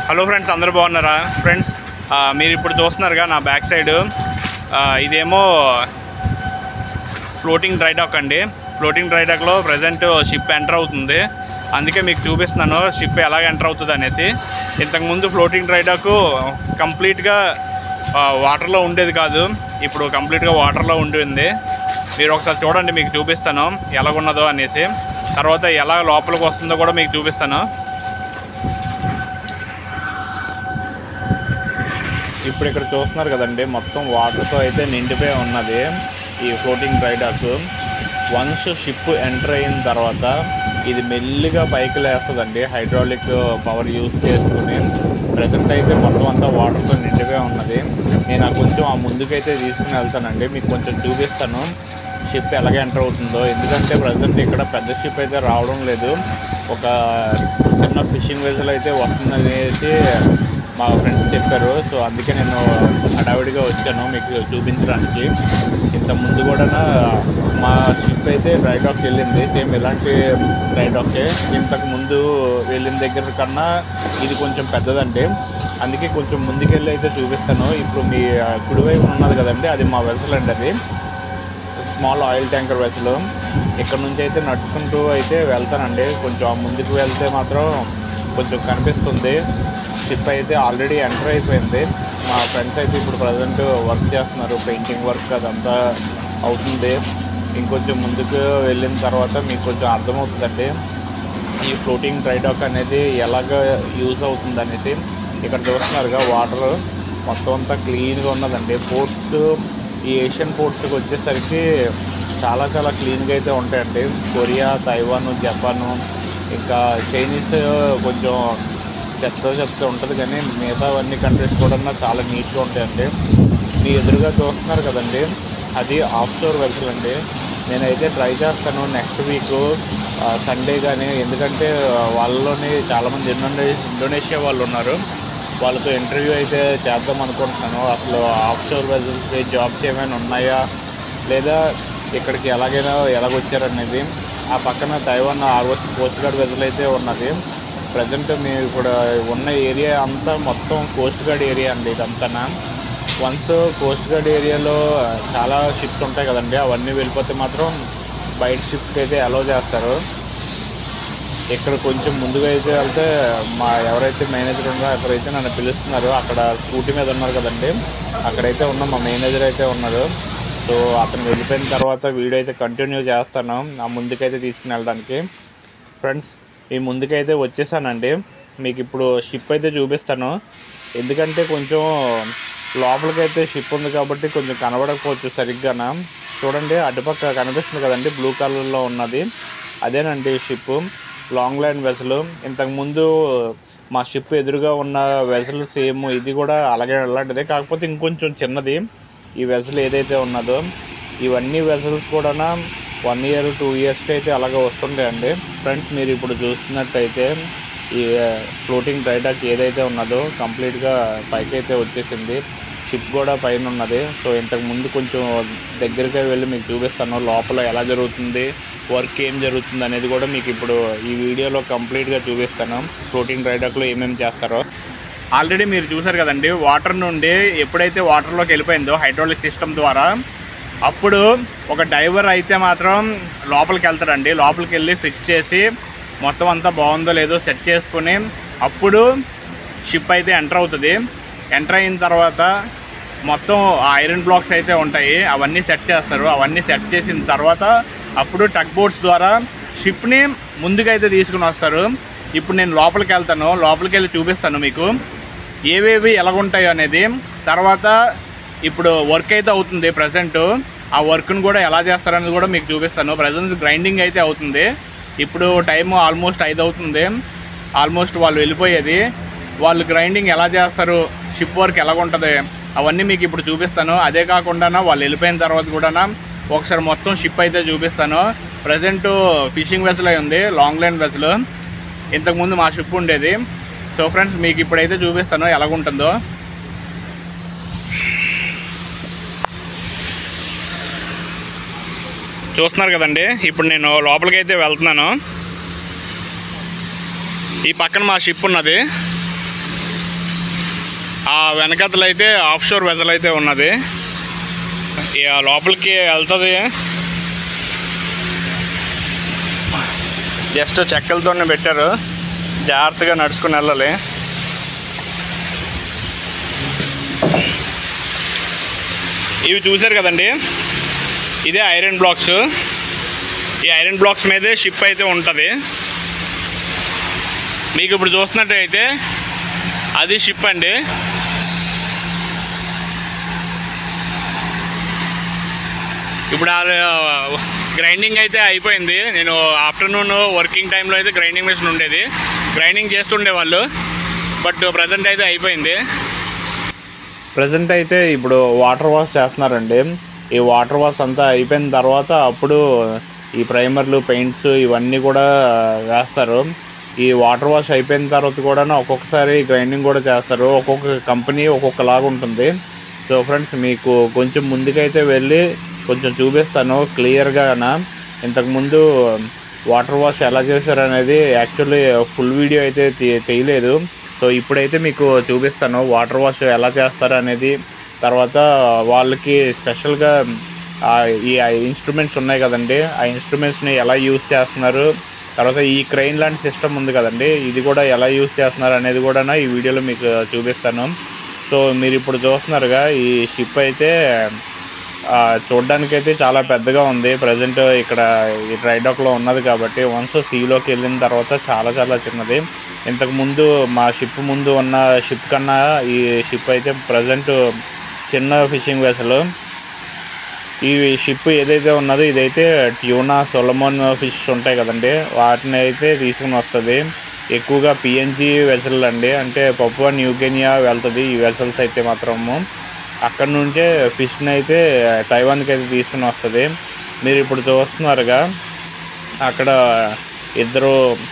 hello friends అందరూ బాగున్నారా friends ఆ, మీరు ఇప్పుడు చూస్తున్నారుగా నా బ్యాక్ సైడ్ ఆ, ఇదేమో ఫ్లోటింగ్ డ్రై డాక్ అండి ఫ్లోటింగ్ డ్రై డాక్లో ప్రజెంట్ షిప్ ఎంటర్ అవుతుంది అందుకే మీకు చూపిస్తున్నాను షిప్ ఎలాగ ఎంటర్ అవుతుంది అనేసి ఇంతకుముందు ఫ్లోటింగ్ డ్రై డాక్ కంప్లీట్గా వాటర్లో ఉండేది కాదు ఇప్పుడు కంప్లీట్గా వాటర్లో ఉంటుంది మీరు ఒకసారి చూడండి మీకు చూపిస్తాను ఎలాగున్నదో అనేసి తర్వాత ఎలా లోపలికి వస్తుందో కూడా మీకు చూపిస్తాను ఇప్పుడు ఇక్కడ చూస్తున్నారు కదండి మొత్తం వాటర్తో అయితే నిండిపోయి ఉన్నది ఈ floating dry dock once ship enter అయిన తర్వాత ఇది మెల్లిగా పైకి లేస్తుందండి హైడ్రాలిక్ పవర్ యూస్ చేసుకుని ప్రజెంట్ అయితే మొత్తం అంతా వాటర్తో నిండిపోయి ఉన్నది నేను ఆ కొంచెం ఆ ముందుకైతే తీసుకుని వెళ్తానండి మీకు కొంచెం చూపిస్తాను షిప్ ఎలాగ ఎంటర్ అవుతుందో ఎందుకంటే ప్రజెంట్ ఇక్కడ పెద్ద షిప్ అయితే రావడం లేదు ఒక చిన్న ఫిషింగ్ వెజల్ అయితే వస్తుందనేసి మా ఫ్రెండ్స్ చెప్పారు సో అందుకే నేను హడావిడిగా వచ్చాను మీకు చూపించడానికి ఇంత ముందు కూడా మా షిప్ అయితే డ్రై డాక్ వెళ్ళింది సేమ్ ఇలాంటి డ్రై డాకే ఇంతకు ముందు వెళ్ళిన దగ్గర కన్నా ఇది కొంచెం పెద్దదండి అందుకే కొంచెం ముందుకెళ్ళి అయితే చూపిస్తాను ఇప్పుడు మీ ఆ, కుడివైపు ఉన్నది కదండి అది మా వెసల్ అండి అది స్మాల్ ఆయిల్ ట్యాంకర్ వెసలు ఇక్కడ నుంచి అయితే నడుచుకుంటూ అయితే వెళ్తానండి కొంచెం ఆ ముందుకు వెళ్తే మాత్రం కొంచెం కనిపిస్తుంది షిప్ అయితే ఆల్రెడీ ఎంటర్ అయిపోయింది మా ఫ్రెండ్స్ అయితే ఇప్పుడు ప్రజెంట్ వర్క్ చేస్తున్నారు పెయింటింగ్ వర్క్ అదంతా అవుతుంది ఇంకొంచెం ముందుకు వెళ్ళిన తర్వాత మీకు కొంచెం అర్థమవుతుందండి ఈ ఫ్లోటింగ్ డ్రై డాక్ అనేది ఎలాగ యూజ్ అవుతుంది అనేసి ఇక్కడ చూస్తున్నారుగా వాటర్ మొత్తం అంతా క్లీన్గా ఉన్నదండి పోర్ట్స్ ఈ ఏషియన్ పోర్ట్స్కి వచ్చేసరికి చాలా చాలా క్లీన్గా అయితే ఉంటాయండి కొరియా తైవాన్ జపాను ఇంకా చైనీస్ కొంచెం చెత్త చెత్త ఉంటుంది కానీ మిగతా అన్ని కంట్రీస్ కూడా చాలా నీట్గా ఉంటాయండి మీ ఎదురుగా చూస్తున్నారు కదండి అది ఆఫ్ షోర్ వెసల్ అండి నేనైతే ట్రై చేస్తాను నెక్స్ట్ వీక్ సండే కానీ ఎందుకంటే ఆ, వాళ్ళలోని చాలామంది ఇండోనే ఇండోనేషియా వాళ్ళు ఉన్నారు వాళ్ళతో ఇంటర్వ్యూ అయితే చేద్దాం అనుకుంటున్నాను అసలు ఆఫ్ షోర్ వెజల్స్కి జాబ్స్ ఏమైనా ఉన్నాయా లేదా ఇక్కడికి ఎలాగైనా ఎలాగొచ్చారనేది ఆ పక్కన Taiwan ROC coast guard vessel అయితే ఉన్నది ప్రజెంట్ మేము ఇప్పుడు ఉన్న ఏరియా అంతా మొత్తం కోస్ట్ గార్డ్ ఏరియా అండి ఇదంతా వన్స్ కోస్ట్ గార్డ్ ఏరియాలో చాలా షిప్స్ ఉంటాయి కదండి అవన్నీ వెళ్ళిపోతే మాత్రం బయట షిప్స్కి అయితే అలౌ చేస్తారు ఇక్కడ కొంచెం ముందుగా అయితే వెళ్తే మా ఎవరైతే మేనేజర్ ఉన్నారో అక్కడైతే నన్ను పిలుస్తున్నారు అక్కడ స్కూటీ మీద ఉన్నారు కదండి అక్కడైతే ఉన్న మా మేనేజర్ అయితే ఉన్నారు సో అతను వెళ్ళిపోయిన తర్వాత వీడియో అయితే కంటిన్యూ చేస్తాను ఆ ముందుకైతే తీసుకుని వెళ్ళడానికి ఫ్రెండ్స్ ఈ ముందుకైతే వచ్చేసానండి మీకు ఇప్పుడు షిప్ అయితే చూపిస్తాను ఎందుకంటే కొంచెం లోపలికైతే షిప్ ఉంది కాబట్టి కొంచెం కనబడకపోవచ్చు సరిగ్గాన చూడండి అటుపక్క కనిపిస్తుంది కదండి బ్లూ కలర్లో ఉన్నది అదేనండి షిప్ లాంగ్ లైన్ వెసలు ఇంతకుముందు మా షిప్ ఎదురుగా ఉన్న వెసలు సేమ్ ఇది కూడా అలాగే అలాంటిదే కాకపోతే ఇంకొంచెం చిన్నది ఈ వెసల్ ఏదైతే ఉన్నదో ఇవన్నీ వెసల్స్ కూడా వన్ ఇయర్ టూ ఇయర్స్కి అయితే అలాగే వస్తుంటాయండి ఫ్రెండ్స్ మీరు ఇప్పుడు చూస్తున్నట్టయితే ఈ ఫ్లోటింగ్ డ్రైడాక్ ఏదైతే ఉన్నదో కంప్లీట్గా పైకి అయితే వచ్చేసింది షిప్ కూడా పైన ఉన్నది సో ఇంతకు ముందు కొంచెం దగ్గరగా వెళ్ళి మీకు చూపిస్తాను లోపల ఎలా జరుగుతుంది వర్క్ ఏం జరుగుతుంది అనేది కూడా మీకు ఇప్పుడు ఈ వీడియోలో కంప్లీట్గా చూపిస్తాను ఫ్లోటింగ్ డ్రైడాక్లో ఏమేమి చేస్తారో ఆల్రెడీ మీరు చూసారు కదండి వాటర్ నుండి ఎప్పుడైతే వాటర్లోకి వెళ్ళిపోయిందో హైడ్రాలిక్ సిస్టమ్ ద్వారా అప్పుడు ఒక డైవర్ అయితే మాత్రం లోపలికి వెళ్తాడండి లోపలికి వెళ్ళి ఫిక్స్ చేసి మొత్తం అంతా బాగుందో లేదో సెట్ చేసుకుని అప్పుడు షిప్ అయితే ఎంటర్ అవుతుంది ఎంటర్ అయిన తర్వాత మొత్తం ఆ ఐరన్ బ్లాక్స్ అయితే ఉంటాయి అవన్నీ సెట్ చేస్తారు అవన్నీ సెట్ చేసిన తర్వాత అప్పుడు టగ్ బోట్స్ ద్వారా షిప్ని ముందుకైతే తీసుకుని వస్తారు ఇప్పుడు నేను లోపలికి వెళ్తాను లోపలికి వెళ్ళి చూపిస్తాను మీకు ఏవేవి ఎలాగుంటాయో అనేది తర్వాత ఇప్పుడు వర్క్ అయితే అవుతుంది ప్రజెంట్ ఆ వర్క్ను కూడా ఎలా చేస్తారనేది కూడా మీకు చూపిస్తాను ప్రజెంట్ గ్రైండింగ్ అయితే అవుతుంది ఇప్పుడు టైం ఆల్మోస్ట్ ఐదు అవుతుంది ఆల్మోస్ట్ వాళ్ళు వెళ్ళిపోయేది వాళ్ళు గ్రైండింగ్ ఎలా చేస్తారు షిప్ వర్క్ ఎలాగుంటుంది అవన్నీ మీకు ఇప్పుడు చూపిస్తాను అదే కాకుండా వాళ్ళు వెళ్ళిపోయిన తర్వాత కూడా ఒకసారి మొత్తం షిప్ అయితే చూపిస్తాను ప్రజెంట్ ఫిషింగ్ వెసల్ అయి ఉంది లాంగ్ లైన్ వెసల్ ఇంతకుముందు మా షిప్ ఉండేది సో ఫ్రెండ్స్ మీకు ఇప్పుడైతే చూపిస్తాను ఎలాగుంటుందో చూస్తున్నారు కదండి ఇప్పుడు నేను లోపలికి అయితే వెళ్తున్నాను ఈ పక్కన మా షిప్ ఉన్నది ఆ వెనకతలు అయితే ఆఫ్ షోర్ వెజల్ అయితే ఉన్నది ఇక లోపలికి వెళ్తుంది జస్ట్ చెక్కలతోనే పెట్టారు జాగ్రత్తగా నడుచుకుని వెళ్ళాలి ఇవి చూశారు కదండి ఇదే ఐరన్ బ్లాక్స్ ఈ ఐరన్ బ్లాక్స్ మీదే షిప్ అయితే ఉంటుంది మీకు ఇప్పుడు చూస్తున్నట్టయితే అది షిప్ అండి ఇప్పుడు ఆ గ్రైండింగ్ అయితే అయిపోయింది నేను ఆఫ్టర్నూన్ వర్కింగ్ టైంలో అయితే గ్రైండింగ్ మిషన్ ఉండేది గ్రైండింగ్ చేస్తుండే వాళ్ళు బట్ ప్రజెంట్ అయితే అయిపోయింది ప్రజెంట్ అయితే ఇప్పుడు వాటర్ వాష్ చేస్తున్నారండి ఈ వాటర్ వాష్ అంతా అయిపోయిన తర్వాత అప్పుడు ఈ ప్రైమర్లు పెయింట్స్ ఇవన్నీ కూడా వేస్తారు ఈ వాటర్ వాష్ అయిపోయిన తర్వాత కూడా ఒక్కొక్కసారి గ్రైండింగ్ కూడా చేస్తారు ఒక్కొక్క కంపెనీ ఒక్కొక్కలాగా ఉంటుంది సో ఫ్రెండ్స్ మీకు కొంచెం ముందుకైతే వెళ్ళి కొంచెం చూపిస్తాను క్లియర్గాన ఇంతకుముందు వాటర్ వాష్ ఎలా చేశారు అనేది యాక్చువల్లీ ఫుల్ వీడియో అయితే తీ- తీయలేదు సో ఇప్పుడైతే మీకు చూపిస్తాను వాటర్ వాష్ ఎలా చేస్తారు అనేది తర్వాత వాళ్ళకి స్పెషల్గా ఆ, ఈ ఇన్స్ట్రుమెంట్స్ ఉన్నాయి కదండి ఆ ఇన్స్ట్రుమెంట్స్ని ఎలా యూస్ చేస్తున్నారు తర్వాత ఈ క్రెయిన్ లాంటి సిస్టమ్ ఉంది కదండి ఇది కూడా ఎలా యూస్ చేస్తున్నారు అనేది కూడా ఈ వీడియోలో మీకు చూపిస్తాను సో మీరు ఇప్పుడు చూస్తున్నారుగా ఈ షిప్ అయితే ఆ, చూడ్డానికైతే చాలా పెద్దగా ఉంది ప్రజెంట్ ఇక్కడ ఈ డ్రైడాక్లో ఉన్నది కాబట్టి వన్స్ సీలోకి వెళ్ళిన తర్వాత చాలా చాలా చిన్నది ఇంతకు ముందు మా షిప్ ముందు ఉన్న షిప్ కన్నా ఈ షిప్ అయితే ప్రజెంట్ చిన్న ఫిషింగ్ వెసలు ఈ షిప్ ఏదైతే ఉన్నదో ఇదైతే ట్యూనా సొలమోన్ ఫిష్ ఉంటాయి కదండి వాటిని అయితే తీసుకుని వస్తుంది ఎక్కువగా పిఎన్జి వెసల్ అండి అంటే పప్పువా న్యూకెనియా వెళ్తుంది ఈ వెసల్స్ అయితే మాత్రము అక్కడ నుంచే ఫిష్ని అయితే తైవాన్కి అయితే తీసుకుని వస్తుంది మీరు ఇప్పుడు చూస్తున్నారుగా అక్కడ ఇద్దరు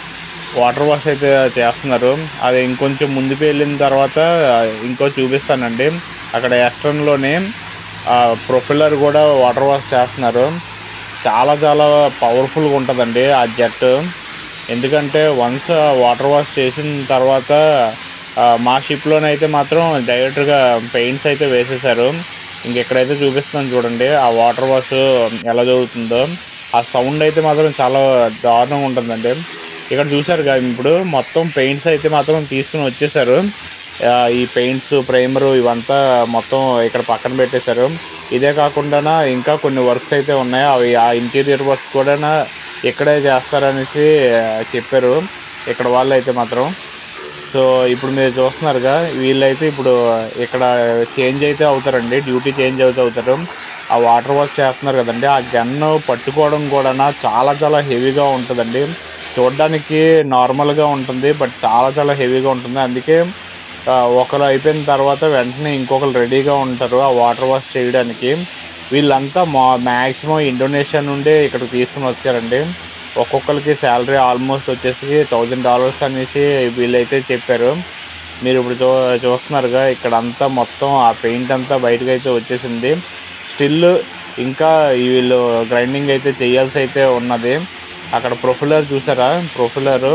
వాటర్ వాష్ అయితే చేస్తున్నారు అది ఇంకొంచెం ముందుకు వెళ్ళిన తర్వాత ఇంకో చూపిస్తానండి అక్కడ ఎస్టర్న్లోనే ప్రొపెల్లర్ కూడా వాటర్ వాష్ చేస్తున్నారు చాలా చాలా పవర్ఫుల్గా ఉంటుందండి ఆ జెట్ ఎందుకంటే వన్స్ వాటర్ వాష్ చేసిన తర్వాత ఆ, మా షిప్లోనైతే మాత్రం డైరెక్ట్గా పెయింట్స్ అయితే వేసేసారు ఇంకెక్కడైతే చూపిస్తున్నాను చూడండి ఆ వాటర్ వాష్ ఎలా జరుగుతుందో ఆ సౌండ్ అయితే మాత్రం చాలా దారుణంగా ఉంటుందండి ఇక్కడ చూసారు కదా ఇప్పుడు మొత్తం పెయింట్స్ అయితే మాత్రం తీసుకుని వచ్చేసారు ఆ, ఈ పెయింట్స్ ప్రైమర్ ఇవంతా మొత్తం ఇక్కడ పక్కన పెట్టేశారు ఇదే కాకుండా ఇంకా కొన్ని వర్క్స్ అయితే ఉన్నాయి అవి ఆ ఇంటీరియర్ వర్క్స్ కూడా ఇక్కడే చేస్తారనేసి ఆ, చెప్పారు ఇక్కడ వాళ్ళు అయితే మాత్రం సో ఇప్పుడు మీరు చూస్తున్నారుగా వీళ్ళైతే ఇప్పుడు ఇక్కడ చేంజ్ అయితే అవుతారండి డ్యూటీ చేంజ్ అయితే అవుతారు ఆ వాటర్ వాష్ చేస్తున్నారు కదండి ఆ గన్ పట్టుకోవడం కూడా చాలా చాలా హెవీగా ఉంటుందండి చూడడానికి నార్మల్గా ఉంటుంది బట్ చాలా చాలా హెవీగా ఉంటుంది అందుకే ఆ, ఒకరు అయిపోయిన తర్వాత వెంటనే ఇంకొకరు రెడీగా ఉంటారు ఆ వాటర్ వాష్ చేయడానికి వీళ్ళంతా మా మ్యాక్సిమం ఇండోనేషియా నుండి ఇక్కడికి తీసుకుని వచ్చారండి ఒక్కొక్కరికి శాలరీ ఆల్మోస్ట్ వచ్చేసి థౌజండ్ డాలర్స్ అనేసి వీళ్ళైతే చెప్పారు మీరు ఇప్పుడు చూ చూస్తున్నారుగా ఇక్కడ అంతా మొత్తం ఆ పెయింట్ అంతా బయటకు అయితే వచ్చేసింది స్టిల్ ఇంకా ఈ వీళ్ళు గ్రైండింగ్ అయితే చేయాల్సి అయితే ఉన్నది అక్కడ ప్రొఫిలర్ చూసారా ప్రొఫిలర్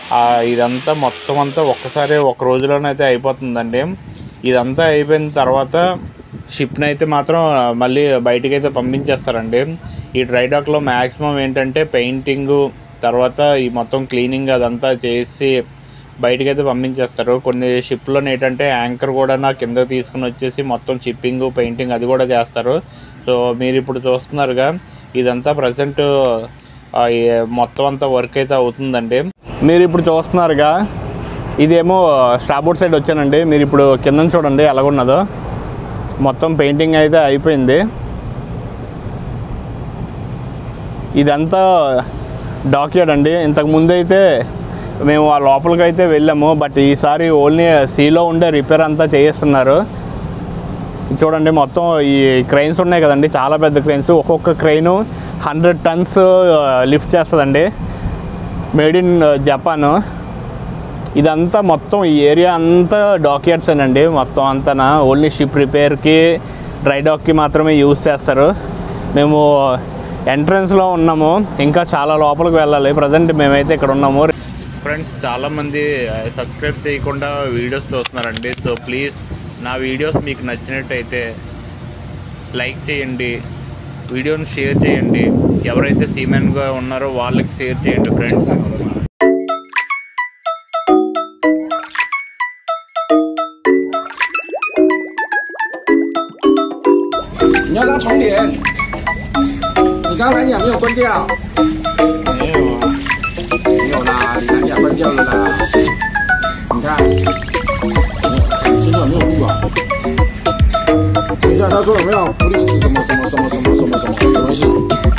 ఇదంతా మొత్తం అంతా ఒక్కసారి ఒక రోజులోనే అయితే అయిపోతుందండి ఇదంతా అయిపోయిన తర్వాత షిప్ని అయితే మాత్రం మళ్ళీ బయటికి అయితే పంపించేస్తారండి ఈ డ్రై డాక్లో మ్యాక్సిమం ఏంటంటే పెయింటింగ్ తర్వాత ఈ మొత్తం క్లీనింగ్ అదంతా చేసి బయటకైతే పంపించేస్తారు కొన్ని షిప్లో ఏంటంటే యాంకర్ కూడా నా కింద తీసుకుని వచ్చేసి మొత్తం చిప్పింగ్ పెయింటింగ్ అది కూడా చేస్తారు సో మీరు ఇప్పుడు చూస్తున్నారుగా ఇదంతా ప్రజెంట్ మొత్తం అంతా వర్క్ అయితే అవుతుందండి మీరు ఇప్పుడు చూస్తున్నారుగా ఇదేమో స్టాబోర్డ్ సైడ్ వచ్చానండి మీరు ఇప్పుడు కింద చూడండి ఎలాగున్నదో మొత్తం పెయింటింగ్ అయితే అయిపోయింది ఇదంతా డాక్యార్డ్ అండి ఇంతకు ముందు అయితే మేము ఆ లోపలికి అయితే వెళ్ళాము బట్ ఈసారి ఓన్లీ సీలో ఉండే రిపేర్ అంతా చేయిస్తున్నారు చూడండి మొత్తం ఈ క్రెయిన్స్ ఉన్నాయి కదండి చాలా పెద్ద క్రెయిన్స్ ఒక్కొక్క క్రెయిన్ హండ్రెడ్ టన్స్ లిఫ్ట్ చేస్తుందండి మేడ్ ఇన్ జపాన్ ఇదంతా మొత్తం ఈ ఏరియా అంతా డాక్యార్డ్స్ అండి మొత్తం అంతా ఓన్లీ షిప్ రిపేర్కి డ్రై డాక్కి మాత్రమే యూజ్ చేస్తారు మేము ఎంట్రన్స్లో ఉన్నాము ఇంకా చాలా లోపలికి వెళ్ళాలి ప్రజెంట్ మేమైతే ఇక్కడ ఉన్నాము ఫ్రెండ్స్ చాలామంది సబ్స్క్రైబ్ చేయకుండా వీడియోస్ చూస్తున్నారండి సో ప్లీజ్ నా వీడియోస్ మీకు నచ్చినట్టయితే లైక్ చేయండి వీడియోని షేర్ చేయండి ఎవరైతే సీమెన్గా ఉన్నారో వాళ్ళకి షేర్ చేయండి ఫ్రెండ్స్ 你要当重点，你刚刚蓝牙没有关掉。 没有啊。 没有啦，你蓝牙关掉了啦。你看，现在有没有录啊？等一下，他说有没有不历史什么什么什么什么什么什么什么意思？